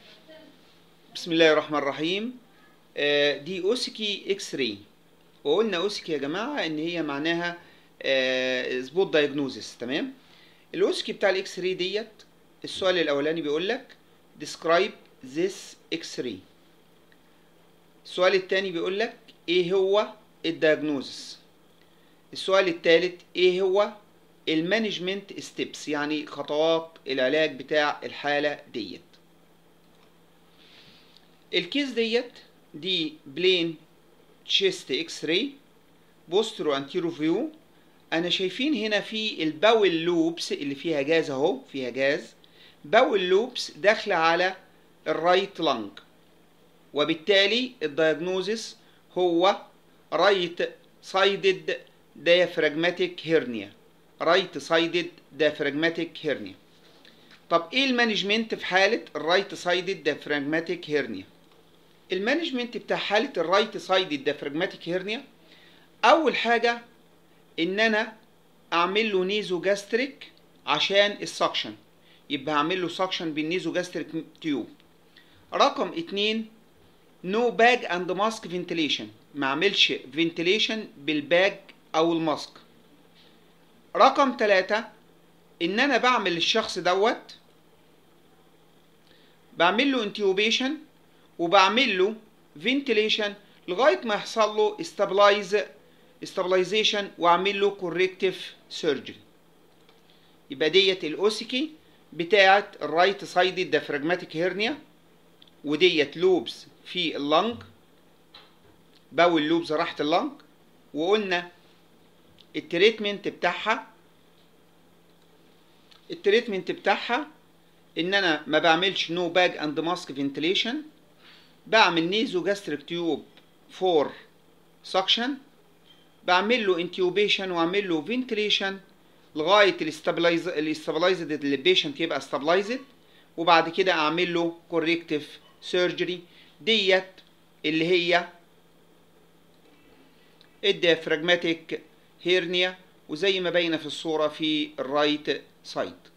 بسم الله الرحمن الرحيم آه، دي اوسكي اكس راي وقلنا اوسكي يا جماعه ان هي معناها سبوت دايجنوزس تمام الاوسكي بتاع الاكس راي ديت السؤال الاولاني بيقول لك describe this x-ray السؤال الثاني بيقول لك ايه هو الدايجنوزس السؤال الثالث ايه هو المانجمنت ستيبس يعني خطوات العلاج بتاع الحاله ديت الكيس ديت دي بلين تشيست اكس راي بوسترو انتيرو فيو انا شايفين هنا في الباول لوبس اللي فيها جاز اهو فيها جاز باول لوبس داخله على الرايت لانج وبالتالي الدايجنوزس هو رايت سايدد diaphragmatic هيرنيا رايت سايدد diaphragmatic هيرنيا طب ايه المانجمنت في حاله الرايت سايدد diaphragmatic هيرنيا المانجمنت بتاع حاله الرايت سايدد diaphragmatic هيرنيا اول حاجه ان انا اعمل له نيزو جاستريك عشان السكشن يبقى هعمل له سكشن بالنيزو جاستريك تيوب رقم اتنين نو باج اند ماسك فنتيليشن ما اعملش فنتيليشن بالباج او الماسك رقم ثلاثة ان انا بعمل للشخص دوت بعمل له انتيوبيشن وبعمل له فنتيليشن لغايه ما يحصل له استابلايز استابلايزيشن واعمل له كوركتيف سيرجري يبقى ديت الاوسيكي بتاعه الرايت سايد دافراجماتيك هيرنيا وديت لوبس في اللنج باول لوبز راحت اللنج وقلنا التريتمنت بتاعها التريتمنت بتاعها ان انا ما بعملش نو باج اند ماسك فنتيليشن بعمل نيزو جاستريك تيوب فور سكشن بعمل له انتيوبيشن واعمل له فنتيليشن لغايه الاستابلايز الاستابلايزد البيشنت يبقى استابلايزد وبعد كده اعمل له كوريكتيف سيرجري ديت اللي هي الديافراجماتيك هيرنيا وزي ما باينه في الصوره في الرايت سايد